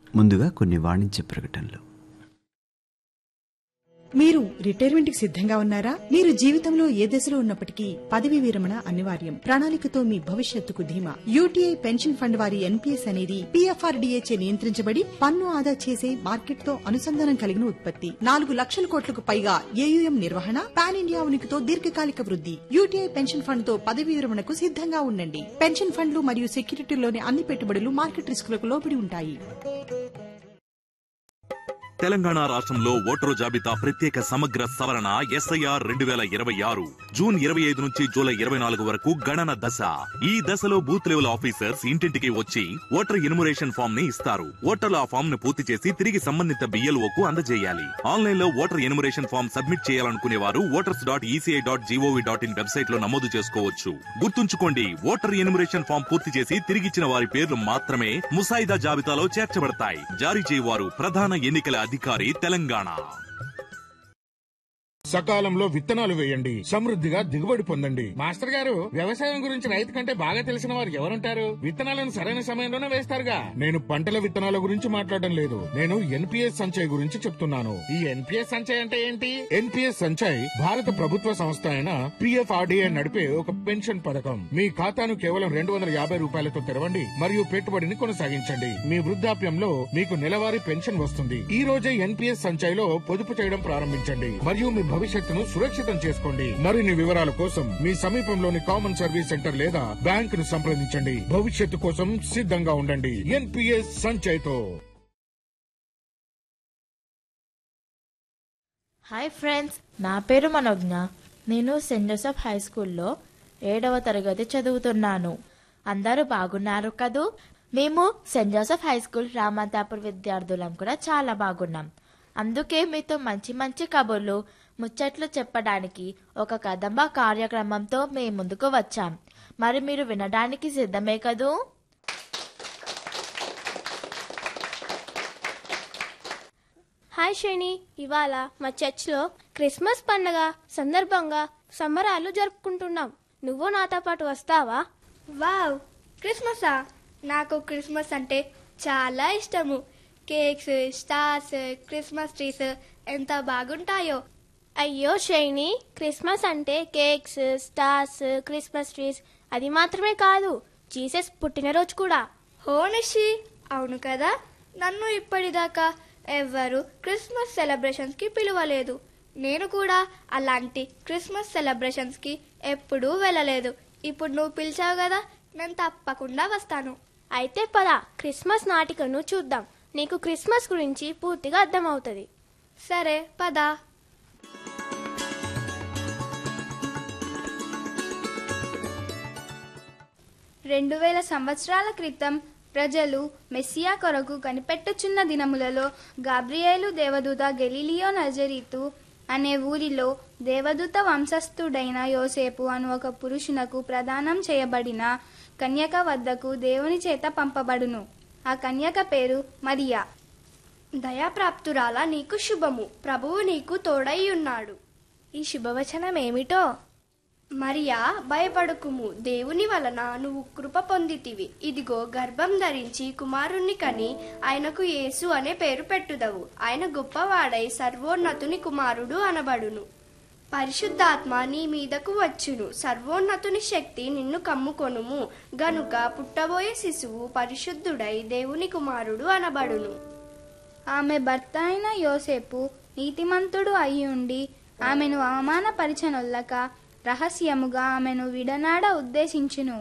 ముందుగా కొన్ని వాణిజ్య ప్రకటనలు మీరు రిటైర్మెంట్ కి సిద్ధంగా ఉన్నారా మీరు జీవితంలో ఏ దశలో ఉన్నప్పటికీ పదవి విరమణ అనివార్యం ప్రణాళికతో మీ భవిష్యత్తుకు ధీమా యూటీఐ పెన్షన్ ఫండ్ వారి ఎన్పీఎస్ అనేది పీఎఫ్ఆర్డీఏచే నియంత్రించబడి పన్ను ఆదా చేసే మార్కెట్ తో అనుసంధానం కలిగిన ఉత్పత్తి నాలుగు లక్షల కోట్లకు పైగా ఏయుఎం నిర్వహణ పాన్ ఇండియా ఉనికితో దీర్ఘకాలిక వృద్ధి యూటీఐ పెన్షన్ ఫండ్ తో పదవి విరమణకు సిద్ధంగా ఉండండి పెన్షన్ ఫండ్లు మరియు సెక్యూరిటీలోని అన్ని పెట్టుబడులు మార్కెట్ రిస్కులకు లోబడి ఉంటాయి తెలంగాణ రాష్ట్రంలో ఓటరు జాబితా ప్రత్యేక సమగ్ర సవరణ ఎస్ఐఆర్ రెండు వేల ఇరవై ఆరు జూన్ ఇరవై ఐదు నుంచి జూలై ఇరవై నాలుగు వరకు గణన దశ ఈ దశలో బూత్ లెవెల్ ఆఫీసర్స్ ఇంటింటికి వచ్చి ఓటర్ ఎన్యుమరేషన్ ఫామ్ ని ఇస్తారు ఓటర్లు ఆ ఫామ్ ను పూర్తి చేసి తిరిగి సంబంధిత బిఎల్ఓ కు అందజేయాలి ఆన్లైన్ లో ఓటర్ ఎన్యుమరేషన్ ఫామ్ సబ్మిట్ చేయాలనుకునే వారు voters dot ECI dot G O V dot in website లో నమోదు చేసుకోవచ్చు గుర్తుంచుకోండి ఓటర్ ఎన్యుమరేషన్ ఫామ్ పూర్తి చేసి తిరిగిచ్చిన వారి పేర్లు మాత్రమే ముసాయిదా జాబితాలో చేర్చబడతాయి జారీ చేయవారు ప్రధాన ఎన్నికల అధికారి తెలంగాణ సకాలంలో విత్తనాలు వేయండి సమృద్ధిగా దిగుబడి పొందండి మాస్టర్ గారు వ్యవసాయం గురించి రైతు కంటే బాగా తెలిసిన వారు ఎవరుంటారు విత్తనాలను సరైన సమయంలోనే వేస్తారుగా నేను పంటల విత్తనాల గురించి మాట్లాడడం లేదు నేను ఎన్పిఎస్ సంచయ్ గురించి చెప్తున్నాను ఈ ఎన్పిఎస్ సంచయ్ అంటే ఏంటి ఎన్పిఎస్ సంచయ్ భారత ప్రభుత్వ సంస్థ అయిన పిఎఫ్ఆర్డిఏ నడిపే ఒక పెన్షన్ పథకం మీ ఖాతాను కేవలం రెండు వందల యాభై రూపాయలతో తెరవండి మరియు పెట్టుబడిని కొనసాగించండి మీ వృద్ధాప్యంలో మీకు నెలవారీ పెన్షన్ వస్తుంది ఈ రోజే ఎన్పిఎస్ సంచయ్ లో పొదుపు చేయడం ప్రారంభించండి మరియు మీ భవిష్యత్తును సురక్షితం చేసుకోండి మరిన్ని వివరాల కోసం మీ సమీపంలోని కామన్ సర్వీస్ సెంటర్ లేదా బ్యాంక్ ను సంప్రదించండి భవిష్యత్తు కోసం సిద్ధంగా ఉండండి ఎన్పిఎస్ సంచయ్ తో హాయ్ ఫ్రెండ్స్ నా పేరు మనోజ్ఞ నేను సెయింట్ జోసెఫ్ హై స్కూల్లో ఏడవ తరగతి చదువుతున్నాను అందరూ బాగున్నారు కదూ మేము Saint Joseph high school Ramanthapur విద్యార్థులం కూడా చాలా బాగున్నాం అందుకే మీతో మంచి మంచి కబుర్లు ముచ్చట్లు చెప్పడానికి ఒక కదంబ కార్యక్రమంతో మేము ముందుకు వచ్చాం మరి మీరు వినడానికి సిద్ధమే కదూ హాయ్ శ్రేణి ఇవాళ మా చర్చ్లో క్రిస్మస్ పండగ సందర్భంగా సంబరాలు జరుపుకుంటున్నాం నువ్వు నాతో పాటు వస్తావా వావ్ క్రిస్మసా నాకు క్రిస్మస్ అంటే చాలా ఇష్టము కేక్స్ స్టార్స్ క్రిస్మస్ ట్రీస్ ఎంత బాగుంటాయో అయ్యో శ్రేణి క్రిస్మస్ అంటే కేక్స్ స్టార్స్ క్రిస్మస్ ట్రీస్ అది మాత్రమే కాదు జీసస్ పుట్టినరోజు కూడా హోనిషి అవును కదా నన్ను ఇప్పటిదాకా ఎవ్వరు క్రిస్మస్ సెలబ్రేషన్స్ కి పిలవలేదు నేను కూడా అలాంటి క్రిస్మస్ సెలబ్రేషన్స్ కి ఎప్పుడూ వెళ్ళలేదు ఇప్పుడు నువ్వు పిలిచావు కదా నేను తప్పకుండా వస్తాను అయితే పద క్రిస్మస్ నాటికను చూద్దాం నీకు క్రిస్మస్ గురించి పూర్తిగా అర్థమవుతుంది సరే పదా రెండు వేల సంవత్సరాల క్రితం ప్రజలు మెస్సియా కొరకు కనిపెట్టుచున్న దినములలో గాబ్రియేలు దేవదూత గెలీలియో నజరీతు అనే ఊరిలో దేవదూత వంశస్థుడైన యోసేపు అను ఒక పురుషునకు ప్రదానం చేయబడిన కన్యక వద్దకు దేవుని చేత పంపబడును ఆ కన్యక పేరు మరియా దయాప్రాప్తురాల నీకు శుభము ప్రభువు నీకు తోడై ఉన్నాడు ఈ శుభవచనం ఏమిటో మరియా భయపడుకుము దేవుని వలన నువ్వు కృప పొందితివి ఇదిగో గర్భం ధరించి కుమారుణ్ణి కని ఆయనకు యేసు అనే పేరు పెట్టుదవు ఆయన గొప్పవాడై సర్వోన్నతుని కుమారుడు అనబడును పరిశుద్ధాత్మ నీ మీదకు వచ్చును సర్వోన్నతుని శక్తి నిన్ను కమ్ముకొనుము గనుక పుట్టబోయే శిశువు పరిశుద్ధుడై దేవుని కుమారుడు అనబడును ఆమె భర్త అయిన యోసేపు నీతిమంతుడు అయి ఉండి ఆమెను అవమానపరిచనొల్లక రహస్యముగా ఆమెను విడనాడ ఉద్దేశించును